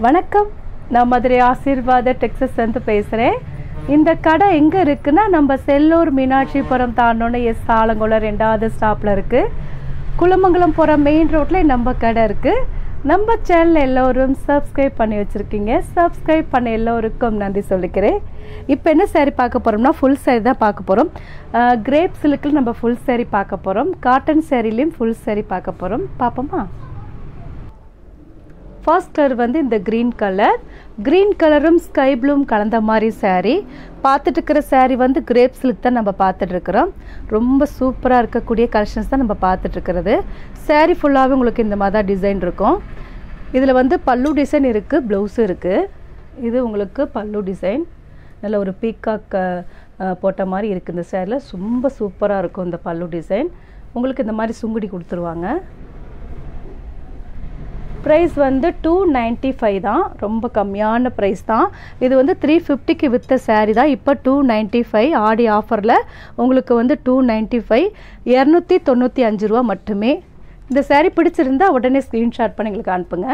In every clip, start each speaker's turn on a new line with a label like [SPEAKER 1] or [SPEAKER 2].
[SPEAKER 1] வணக்கம் நான் மதுரை ஆசீர்வாத டெக்ஸஸ் வந்து பேசுகிறேன் இந்த கடை எங்கே இருக்குன்னா நம்ம செல்லூர் மீனாட்சிபுரம் தாண்டோன்னு எஸ் ஆலங்குளம் ரெண்டாவது ஸ்டாப்பில் இருக்குது குளமங்கலம் போகிற மெயின் ரோட்டில் நம்ம கடை இருக்குது நம்ம சேனல் எல்லோரும் சப்ஸ்கிரைப் பண்ணி வச்சுருக்கீங்க சப்ஸ்கிரைப் பண்ண எல்லோருக்கும் நன்றி சொல்லிக்கிறேன் இப்போ என்ன saree பார்க்க போகிறோம்னா ஃபுல் saree தான் பார்க்க போகிறோம் கிரேப் சில்கில் நம்ம ஃபுல் saree பார்க்க போகிறோம் காட்டன் சேரீலையும் ஃபுல் saree பார்க்க போகிறோம் பார்ப்போமா ஃபர்ஸ்ட் கலர் வந்து இந்த க்ரீன் கலர் க்ரீன் கலரும் ஸ்கை ப்ளூம் கலந்த மாதிரி saree பார்த்துட்டு இருக்கிற saree வந்து கிரேப் சில்க் தான் நம்ம பார்த்துட்டு இருக்கிறோம் ரொம்ப சூப்பராக இருக்கக்கூடிய கலெக்ஷன்ஸ் தான் நம்ம பார்த்துட்டு இருக்கிறது saree ஃபுல்லாகவே உங்களுக்கு இந்த மாதிரி தான் டிசைன் இருக்கும் இதில் வந்து பல்லு டிசைன் இருக்குது ப்ளவுஸும் இருக்குது இது உங்களுக்கு பல்லு டிசைன் நல்ல ஒரு பீக்காக் போட்ட மாதிரி இருக்குது இந்த சேரில் ரொம்ப சூப்பராக இருக்கும் இந்த பல்லு டிசைன் உங்களுக்கு இந்த மாதிரி சுங்குடி கொடுத்துருவாங்க ப்ரைஸ் வந்து டூ நைன்ட்டி ஃபைவ் தான் ரொம்ப கம்மியான ப்ரைஸ் தான் இது வந்து த்ரீ ஃபிஃப்டிக்கு விற்ற saree தான் இப்போ டூ நைன்ட்டி ஃபைவ் ஆடி ஆஃபரில் உங்களுக்கு வந்து டூ நைன்ட்டி ஃபைவ் இரநூத்தி தொண்ணூற்றி அஞ்சு ரூபா மட்டுமே இந்த saree பிடிச்சிருந்தா உடனே ஸ்க்ரீன்ஷாட் பண்ணி எங்களுக்கு அனுப்புங்க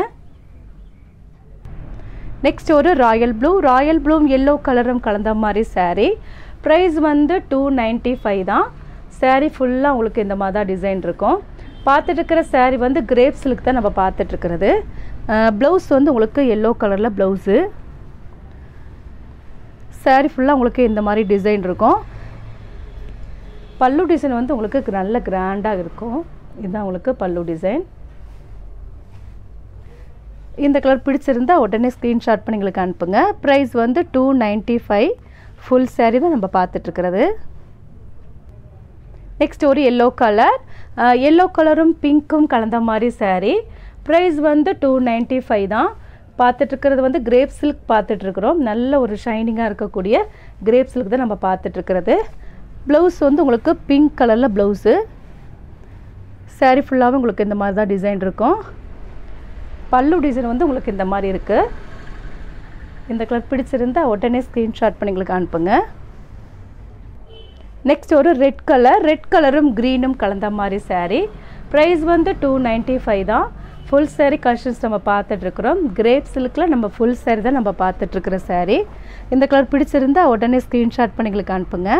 [SPEAKER 1] நெக்ஸ்ட் ஒரு ராயல் ப்ளூ ராயல் ப்ளூம் எல்லோ கலரும் கலந்த மாதிரி saree ப்ரைஸ் வந்து டூ நைன்ட்டி ஃபைவ் தான் saree ஃபுல்லாக உங்களுக்கு இந்த மாதிரி தான் டிசைன் இருக்கும் பார்த்துட்டு இருக்கிற saree வந்து கிரேப் சில்க் தான் நம்ம பார்த்துட்டு இருக்கிறது ப்ளவுஸ் வந்து உங்களுக்கு எல்லோ கலரில் ப்ளவுஸு saree ஃபுல்லாக உங்களுக்கு இந்த மாதிரி டிசைன் இருக்கும் பல்லு டிசைன் வந்து உங்களுக்கு நல்ல கிராண்டாக இருக்கும் இதுதான் உங்களுக்கு பல்லு டிசைன் இந்த கலர் பிடிச்சிருந்தா உடனே ஸ்க்ரீன்ஷாட் பண்ணி எங்களுக்கு அனுப்புங்க ப்ரைஸ் வந்து two ninety five full saree தான் நம்ம பார்த்துட்ருக்கிறது நெக்ஸ்ட் ஒரு எல்லோ கலர் எல்லோ கலரும் பிங்க்கும் கலந்த மாதிரி saree ப்ரைஸ் வந்து டூ நைன்ட்டி ஃபைவ் தான் பார்த்துட்ருக்கிறது வந்து கிரேப் சில்க் பார்த்துட்ருக்குறோம் நல்ல ஒரு ஷைனிங்காக இருக்கக்கூடிய கிரேப் சில்க் தான் நம்ம பார்த்துட்ருக்கிறது ப்ளவுஸ் வந்து உங்களுக்கு பிங்க் கலரில் ப்ளவுஸு saree ஃபுல்லாகவே உங்களுக்கு இந்த மாதிரி தான் டிசைன் இருக்கும் பல்லு டிசைன் வந்து உங்களுக்கு இந்த மாதிரி இருக்குது இந்த கலர் பிடிச்சிருந்தா உடனே ஸ்க்ரீன்ஷாட் பண்ணி எங்களுக்கு அனுப்புங்க நெக்ஸ்ட் ஒரு ரெட் கலர் ரெட் கலரும் க்ரீனும் கலந்த மாதிரி saree ப்ரைஸ் வந்து டூ நைன்ட்டி ஃபைவ் தான் ஃபுல் saree கலெக்ஷன்ஸ் நம்ம பார்த்துட்ருக்குறோம் கிரேப் சில்கில் நம்ம ஃபுல் saree தான் நம்ம பார்த்துட்ருக்குற saree இந்த கலர் பிடிச்சிருந்தா உடனே ஸ்க்ரீன்ஷாட் பண்ணி எங்களுக்கு அனுப்புங்க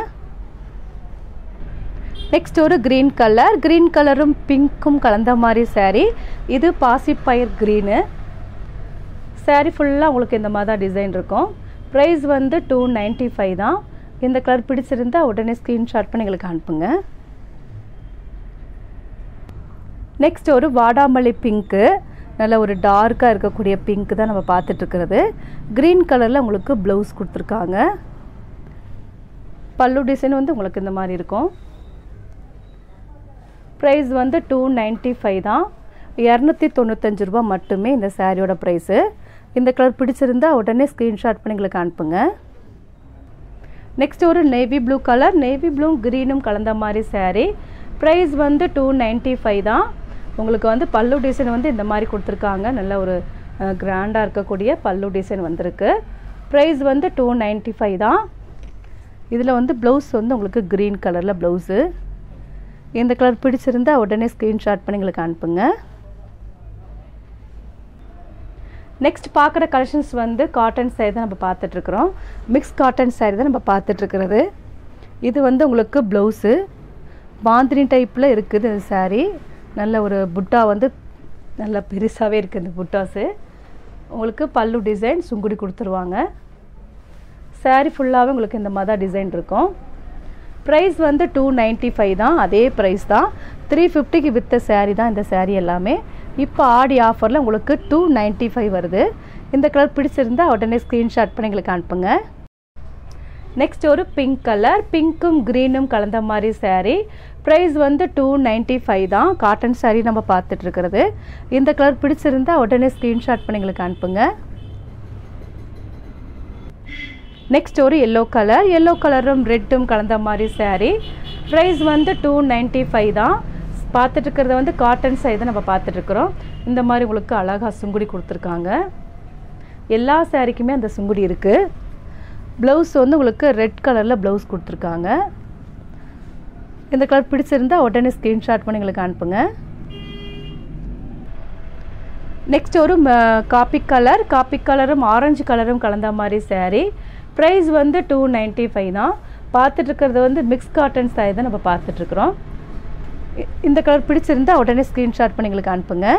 [SPEAKER 1] நெக்ஸ்ட் ஒரு க்ரீன் கலர் க்ரீன் கலரும் பிங்க்கும் கலந்த மாதிரி saree இது பாசிப்பயிர் க்ரீனு saree ஃபுல்லாக உங்களுக்கு இந்த மாதிரி தான் டிசைன் இருக்கும் ப்ரைஸ் வந்து டூ நைன்ட்டி ஃபைவ் தான் இந்த கலர் பிடிச்சிருந்தா உடனே ஸ்க்ரீன்ஷாட் பண்ணி எங்களுக்கு அனுப்புங்க நெக்ஸ்ட் ஒரு வாடாமல்லி பிங்க்கு நல்ல ஒரு டார்க்காக இருக்கக்கூடிய பிங்க் தான் நம்ம பார்த்துட்ருக்கிறது க்ரீன் கலரில் உங்களுக்கு ப்ளவுஸ் கொடுத்துருக்காங்க பல்லு டிசைன் வந்து உங்களுக்கு இந்த மாதிரி இருக்கும் ப்ரைஸ் வந்து டூ நைன்ட்டி ஃபைவ் தான் இரநூத்தி தொண்ணூத்தஞ்சு ரூபா மட்டுமே இந்த சாரியோட ப்ரைஸு இந்த கலர் பிடிச்சிருந்தா உடனே ஸ்க்ரீன்ஷாட் பண்ணி எங்களுக்கு அனுப்புங்க நெக்ஸ்ட் ஒரு navy blue colour navy blue க்ரீனும் கலந்த மாதிரி saree ப்ரைஸ் வந்து டூ நைன்ட்டி ஃபைவ் தான் உங்களுக்கு வந்து பல்லு டிசைன் வந்து இந்த மாதிரி கொடுத்துருக்காங்க நல்ல ஒரு கிராண்டாக இருக்கக்கூடிய பல்லு டிசைன் வந்திருக்கு ப்ரைஸ் வந்து டூ நைன்ட்டி ஃபைவ் தான் இதில் வந்து ப்ளவுஸ் வந்து உங்களுக்கு க்ரீன் கலரில் ப்ளவுஸு இந்த கலர் பிடிச்சிருந்தா உடனே ஸ்க்ரீன்ஷாட் பண்ணி எங்களுக்கு அனுப்புங்க நெக்ஸ்ட் பார்க்குற கலெக்ஷன்ஸ் வந்து காட்டன் saree தான் நம்ம பார்த்துட்ருக்குறோம் மிக்ஸ் காட்டன் saree தான் நம்ம பார்த்துட்ருக்கிறது இது வந்து உங்களுக்கு ப்ளவுஸு பாந்தினி டைப்பில் இருக்குது இந்த saree நல்ல ஒரு புட்டா வந்து நல்ல பெருசாகவே இருக்குது இந்த புட்டாஸு உங்களுக்கு பல்லு டிசைன் சுங்குடி கொடுத்துருவாங்க saree ஃபுல்லாகவே உங்களுக்கு இந்த மாதிரி தான் டிசைன் இருக்கும் ப்ரைஸ் வந்து டூ நைன்ட்டி ஃபைவ் தான் அதே ப்ரைஸ் தான் த்ரீ ஃபிஃப்டிக்கு விற்ற saree தான் இந்த saree எல்லாமே இப்போ ஆடி ஆஃபரில் உங்களுக்கு டூ நைன்ட்டி ஃபைவ் வருது இந்த கலர் பிடிச்சிருந்தா உடனே ஸ்க்ரீன்ஷாட் பண்ணி எங்களுக்கு அனுப்புங்க நெக்ஸ்ட் ஒரு பிங்க் கலர் பிங்க்கும் க்ரீனும் கலந்த மாதிரி saree ப்ரைஸ் வந்து டூ நைன்ட்டி ஃபைவ் தான் காட்டன் saree நம்ம பார்த்துட்ருக்கிறது இந்த கலர் பிடிச்சிருந்தா உடனே ஸ்க்ரீன்ஷாட் பண்ணி எங்களுக்கு அனுப்புங்க நெக்ஸ்ட் ஒரு எல்லோ கலர் எல்லோ கலரும் ரெட்டும் கலந்த மாதிரி saree ப்ரைஸ் வந்து டூ நைன்ட்டி ஃபைவ் தான் பார்த்துட்டு இருக்கிறத வந்து காட்டன் saree தான் நம்ம பார்த்துட்ருக்குறோம் இந்த மாதிரி உங்களுக்கு அழகாக சுங்குடி கொடுத்துருக்காங்க எல்லா சாரிக்குமே அந்த சுங்குடி இருக்குது ப்ளவுஸ் வந்து உங்களுக்கு ரெட் கலரில் ப்ளவுஸ் கொடுத்துருக்காங்க இந்த கலர் பிடிச்சிருந்தா உடனே ஸ்க்ரீன்ஷாட் பண்ணி எங்களுக்கு அனுப்புங்க நெக்ஸ்ட் ஒரு காப்பி கலர் காப்பி கலரும் ஆரஞ்சு கலரும் கலந்த மாதிரி saree ப்ரைஸ் வந்து டூ நைன்ட்டி ஃபைவ் தான் பார்த்துட்டு இருக்கிறது வந்து மிக்ஸ் காட்டன் saree தான் நம்ம பார்த்துட்ருக்குறோம் இந்த கலர் பிடிச்சிருந்தா உடனே ஸ்க்ரீன்ஷாட் பண்ணி எங்களுக்கு அனுப்புங்க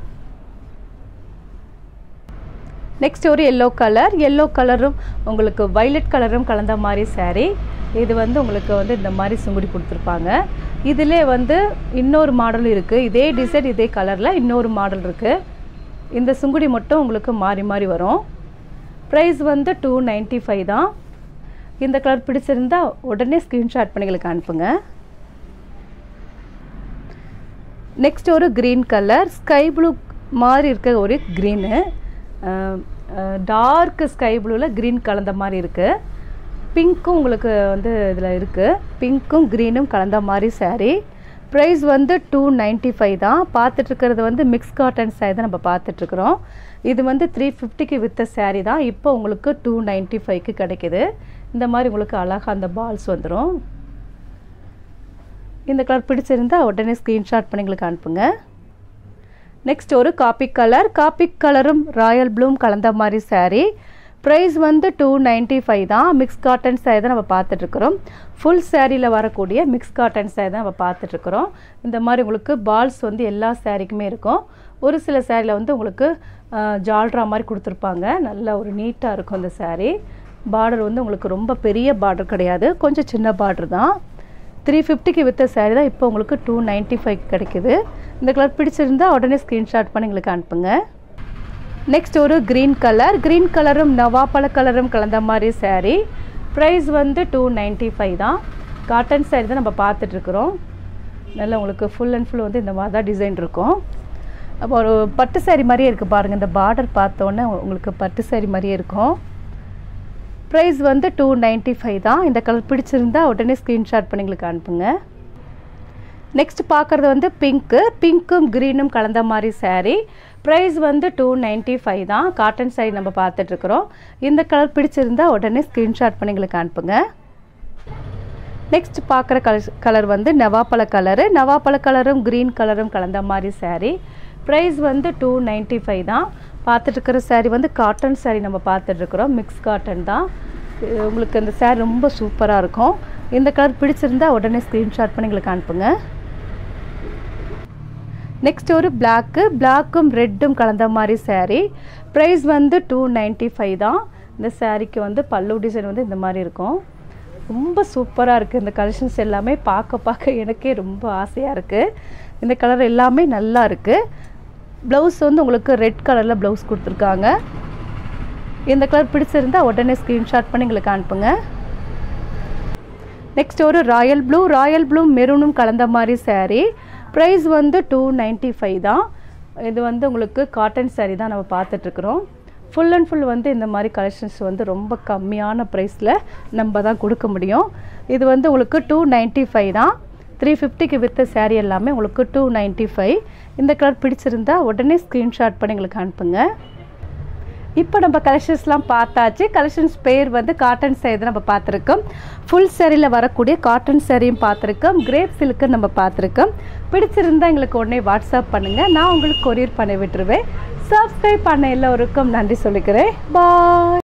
[SPEAKER 1] நெக்ஸ்ட் ஒரு எல்லோ கலர் எல்லோ கலரும் உங்களுக்கு வைலட் கலரும் கலந்த மாதிரி saree இது வந்து உங்களுக்கு வந்து இந்த மாதிரி சுங்குடி கொடுத்துருப்பாங்க இதிலே வந்து இன்னொரு மாடலும் இருக்குது இதே டிசைன் இதே கலரில் இன்னொரு மாடல் இருக்குது இந்த சுங்குடி மட்டும் உங்களுக்கு மாறி மாறி வரும் ப்ரைஸ் வந்து டூ நைன்ட்டி ஃபைவ் தான் இந்த கலர் பிடிச்சிருந்தா உடனே ஸ்க்ரீன்ஷாட் பண்ணி எங்களுக்கு அனுப்புங்க நெக்ஸ்ட் ஒரு க்ரீன் கலர் ஸ்கை ப்ளூ மாதிரி இருக்க ஒரு க்ரீனு டார்க் ஸ்கை ப்ளூவில் க்ரீன் கலந்த மாதிரி இருக்குது பிங்க்கும் உங்களுக்கு வந்து இதில் இருக்குது பிங்க்கும் க்ரீனும் கலந்த மாதிரி saree ப்ரைஸ் வந்து டூ நைன்ட்டி ஃபைவ் தான் பார்த்துட்ருக்கிறது வந்து மிக்ஸ் காட்டன் saree தான் நம்ம பார்த்துட்ருக்குறோம் இது வந்து த்ரீ ஃபிஃப்டிக்கு வித்த saree தான் இப்போ உங்களுக்கு டூ நைன்ட்டி ஃபைவ்க்கு கிடைக்கிது இந்த மாதிரி உங்களுக்கு அழகாக அந்த பால்ஸ் வந்துடும் இந்த கலர் பிடிச்சிருந்தா உடனே ஸ்க்ரீன்ஷாட் பண்ணி எங்களுக்கு அனுப்புங்க நெக்ஸ்ட் ஒரு காப்பி கலர் காப்பி கலரும் ராயல் ப்ளூம் கலந்த மாதிரி saree ப்ரைஸ் வந்து டூ நைன்ட்டி ஃபைவ் தான் மிக்ஸ் காட்டன் saree தான் நம்ம பார்த்துட்ருக்குறோம் ஃபுல் சேரீயில் வரக்கூடிய மிக்ஸ் காட்டன் saree தான் நம்ம பார்த்துட்ருக்குறோம் இந்த மாதிரி உங்களுக்கு பால்ஸ் வந்து எல்லா சாரீக்குமே இருக்கும் ஒரு சில சேரீயில் வந்து உங்களுக்கு ஜால்ரா மாதிரி கொடுத்துருப்பாங்க நல்ல ஒரு நீட்டாக இருக்கும் அந்த saree பார்டர் வந்து உங்களுக்கு ரொம்ப பெரிய பார்டர் கிடையாது கொஞ்சம் சின்ன பார்டர் தான் த்ரீ ஃபிஃப்டிக்கு வித்த saree தான் இப்போ உங்களுக்கு டூ நைன்ட்டி ஃபைவ் கிடைக்குது இந்த கலர் பிடிச்சிருந்தா உடனே ஸ்க்ரீன்ஷாட் பண்ணி எங்களுக்கு அனுப்புங்க நெக்ஸ்ட் ஒரு க்ரீன் கலர் க்ரீன் கலரும் நவாப்பழ கலரும் கலந்த மாதிரி saree ப்ரைஸ் வந்து டூ நைன்ட்டி ஃபைவ் தான் காட்டன் saree தான் நம்ம பார்த்துட்ருக்குறோம் நல்லா உங்களுக்கு ஃபுல் அண்ட் ஃபுல் வந்து இந்த மாதிரி தான் டிசைன் இருக்கும் அப்போ ஒரு பட்டு saree மாதிரியே இருக்குது பாருங்கள் இந்த பார்டர் பார்த்தோன்னே உங்களுக்கு பட்டு saree மாதிரியே இருக்கும் ப்ரைஸ் வந்து டூ நைன்ட்டி ஃபைவ் தான் இந்த கலர் பிடிச்சிருந்தா உடனே ஸ்க்ரீன்ஷாட் பண்ணி எங்களுக்கு அனுப்புங்க நெக்ஸ்ட் பார்க்குறது வந்து பிங்க்கு பிங்க்கும் க்ரீனும் கலந்த மாதிரி saree ப்ரைஸ் வந்து டூ நைன்ட்டி ஃபைவ் தான் காட்டன் saree நம்ம பார்த்துட்ருக்குறோம் இந்த கலர் பிடிச்சிருந்தா உடனே ஸ்க்ரீன்ஷாட் பண்ணி எங்களுக்கு அனுப்புங்க நெக்ஸ்ட் பார்க்குற கலர் கலர் வந்து நவாப்பழ கலரு நவாப்பழ கலரும் க்ரீன் கலரும் கலந்த மாதிரி saree ப்ரைஸ் வந்து டூ நைன்ட்டி ஃபைவ் தான் பார்த்துட்ருக்கிற saree வந்து காட்டன் saree நம்ம பார்த்துட்ருக்குறோம் மிக்ஸ் காட்டன் தான் இது உங்களுக்கு இந்த saree ரொம்ப சூப்பராக இருக்கும் இந்த கலர் பிடிச்சிருந்தா உடனே ஸ்க்ரீன்ஷாட் பண்ணி எங்களுக்கு அனுப்புங்க நெக்ஸ்ட் ஒரு பிளாக்கு பிளாக்கும் ரெட்டும் கலந்த மாதிரி saree ப்ரைஸ் வந்து டூ நைன்ட்டி ஃபைவ் தான் இந்த சாரீக்கு வந்து பல்லு டிசைன் வந்து இந்த மாதிரி இருக்கும் ரொம்ப சூப்பராக இருக்குது இந்த கலெக்ஷன்ஸ் எல்லாமே பார்க்க பார்க்க எனக்கே ரொம்ப ஆசையாக இருக்குது இந்த கலர் எல்லாமே நல்லா இருக்குது ப்ளவுஸ் வந்து உங்களுக்கு ரெட் கலரில் ப்ளவுஸ் கொடுத்துருக்காங்க இந்த கலர் பிடிச்சிருந்தா உடனே ஸ்க்ரீன்ஷாட் பண்ணி எங்களுக்கு அனுப்புங்க நெக்ஸ்ட் ஒரு ராயல் ப்ளூ ராயல் ப்ளூ மெரூனும் கலந்த மாதிரி saree ப்ரைஸ் வந்து டூ நைன்ட்டி ஃபைவ் தான் இது வந்து உங்களுக்கு காட்டன் saree தான் நம்ம பார்த்துட்ருக்குறோம் ஃபுல் அண்ட் ஃபுல் வந்து இந்த மாதிரி கலெக்ஷன்ஸ் வந்து ரொம்ப கம்மியான ப்ரைஸில் நம்ம தான் கொடுக்க முடியும் இது வந்து உங்களுக்கு டூ நைன்ட்டி ஃபைவ் தான் த்ரீ ஃபிஃப்டிக்கு வித்த saree எல்லாமே உங்களுக்கு டூ நைன்ட்டி ஃபைவ் இந்த கலர் பிடிச்சிருந்தா உடனே ஸ்க்ரீன்ஷாட் பண்ணி எங்களுக்கு அனுப்புங்க இப்போ நம்ம கலெக்ஷன்ஸ்லாம் பார்த்தாச்சு கலெக்ஷன்ஸ் பேர் வந்து காட்டன் சேரீ தான் நம்ம பார்த்துருக்கோம் ஃபுல் சேரீயில் வரக்கூடிய காட்டன் சேரீயும் பார்த்துருக்கோம் கிரேப் சில்க்கு நம்ம பார்த்துருக்கோம் பிடிச்சிருந்தா எங்களுக்கு உடனே வாட்ஸ்அப் பண்ணுங்கள் நான் உங்களுக்கு கொரியர் பண்ணி விட்டுருவேன் சப்ஸ்கிரைப் பண்ண எல்லோருக்கும் நன்றி சொல்லிக்கிறேன் பாய்